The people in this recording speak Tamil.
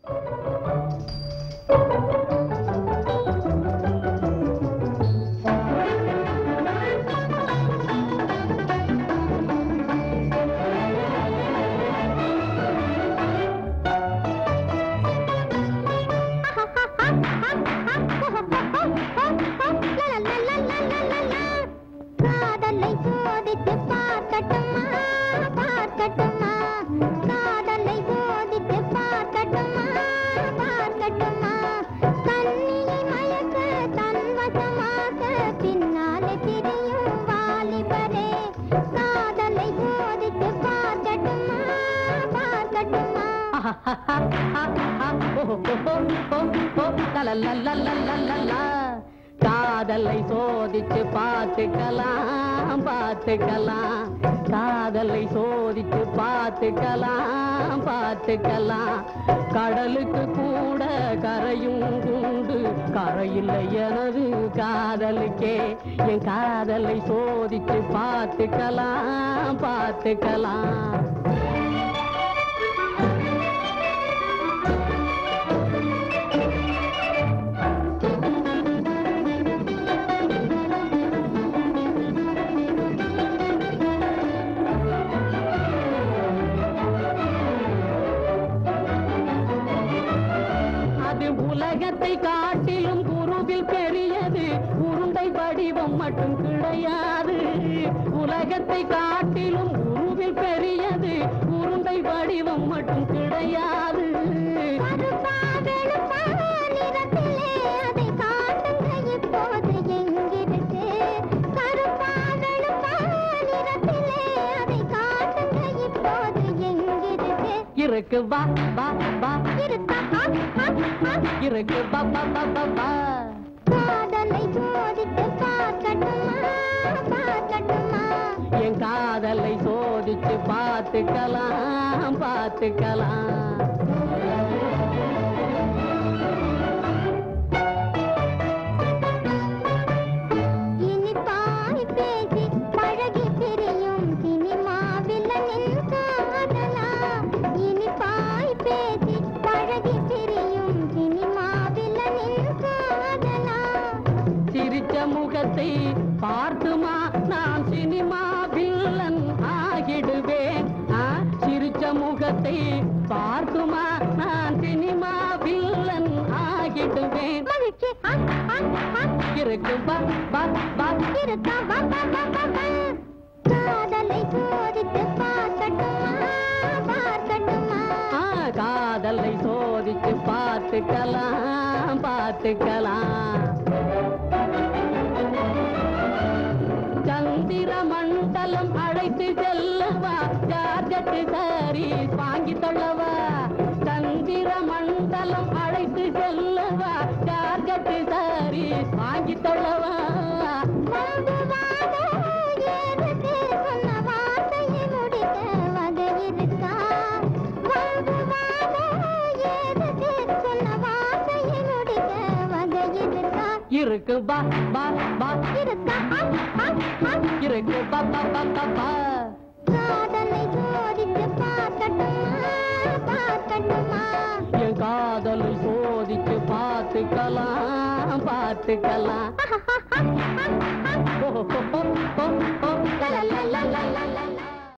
காதலை சோதித்து பார்க்கட்டுமா பார்க்கட்டுமா காதலை சோதித்து பார்க்கட்டுமா பார்க்கட்டுமா கண்ணியை மயக்க தன்வசமாக பின்னாலே திரியும் வாலிபரே காதலை சோதித்து பார்க்கட்டுமா பார்க்கட்டுமா காதலை சோதிச்சு பார்த்துக்கலாம் பார்த்துக்கலாம் காதலை சோதிச்சு பார்த்துக்கலாம் பார்த்துக்கலாம் கடலுக்கு கூட கரையும் உண்டு கரையில் எனது காதலுக்கே என் காதலை சோதிச்சு பார்த்துக்கலாம் பார்த்துக்கலாம் அது உலகத்தை காட்டிலும் குருவில் பெரியது உருண்டை வடிவம் மட்டும் கிடையாது உலகத்தை காட்டிலும் உருவில் பெரியது உருண்டை வடிவம் மட்டும் கிடையாது கருப்பா வெளுப்பா நிறத்திலே அதை காட்டுங்க இப்போது எங்கிருக்கு கருப்பா வெளுப்பா நிறத்திலே அதை காட்டுங்க இப்போது எங்கிருக்கு இருக்கு வா வா வா இருக்கா ஆ, ஆ, ஆ. இருக்கு வா வா வா வா வா காதலை சோதித்து பார்க்கட்டுமா பார்க்கட்டுமா என் காதலை சோதிச்சு பார்த்துக்கலாம் பார்த்துக்கலாம் இனிப்பாய் பேசி பழகி பிரியும் சினிமா வில்லனின் காதலா இனிப்பாய் பேசி பழகி பிரியும் சினிமா வில்லனின் காதலா சிரிச்ச முகத்தை பார்த்துமா நான் சினிமா வில்லன் ஆகிடுவேன் ஆ, சிரிச்ச முகத்தை பார்த்துமா நான் சினிமா வில்லன் ஆகிடுவேன் மகிழ்ச்சி ஆ, ஆ, ஆ. இருக்கு வா வா வா இருக்கா வா, வா, வா, வா, வா. காதலை சோதித்து பார்க்கட்டுமா பார்க்கட்டுமா ஆ, காதலை சோதிச்சு பார்த்துக்கலாம் பார்த்துக்கலாம் சந்திர மண்டலம் அழைத்து செல்லவா ஜார்ஜட்டு சாரீஸ் வாங்கி தொள்ளவா சந்திர மண்டலம் அழைத்து செல்லவா ஜார்ஜட்டு சாரீஸ் வாங்கி தொள்ளவா வாங்குவாத ஏதுக்கு சொன்ன வார்த்தையை முடிக்க வகை இருக்கா? வாங்குவாத ஏதுக்கு சொன்ன வார்த்தையை முடிக்க வகை இருக்கா? இருக்கு வா வா வா இருக்கா? ஆ, ஆ, ஆ. இருக்கு வா வா வா வா வா காதலை சோதித்து பார்க்கட்டுமா பார்க்கட்டுமா என் காதலை சோதிச்சு பார்த்துக்கலாம் பார்த்துக்கலாம்